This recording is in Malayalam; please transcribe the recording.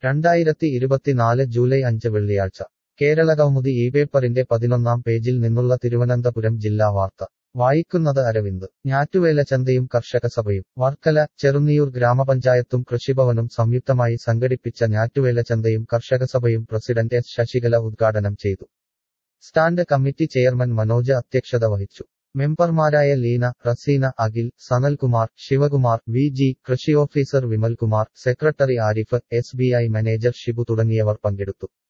രണ്ടായിരത്തി ഇരുപത്തിനാല് ജൂലൈ അഞ്ച് വെള്ളിയാഴ്ച കേരളകൗമുദി ഈ പേപ്പറിന്റെ പതിനൊന്നാം പേജിൽ നിന്നുള്ള തിരുവനന്തപുരം ജില്ലാ വാർത്ത വായിക്കുന്നത് അരവിന്ദ് ഞാറ്റുവേല ചന്തയും കർഷക സഭയും വർക്കല ചെറുന്നിയൂർ ഗ്രാമപഞ്ചായത്തും കൃഷിഭവനും സംയുക്തമായി സംഘടിപ്പിച്ച ഞാറ്റുവേല ചന്തയും കർഷക സഭയും പ്രസിഡന്റ് എസ് ശശികല ഉദ്ഘാടനം ചെയ്തു സ്റ്റാൻഡ് കമ്മിറ്റി ചെയർമാൻ മനോജ് അധ്യക്ഷത വഹിച്ചു മെമ്പർമാരായ ലീന റസീന അഖിൽ സനൽകുമാർ ശിവകുമാർ വി ജി കൃഷി officer Vimalkumar secretary Arif S B I manager Shibu തുടങ്ങിയവർ പങ്കെടുത്തു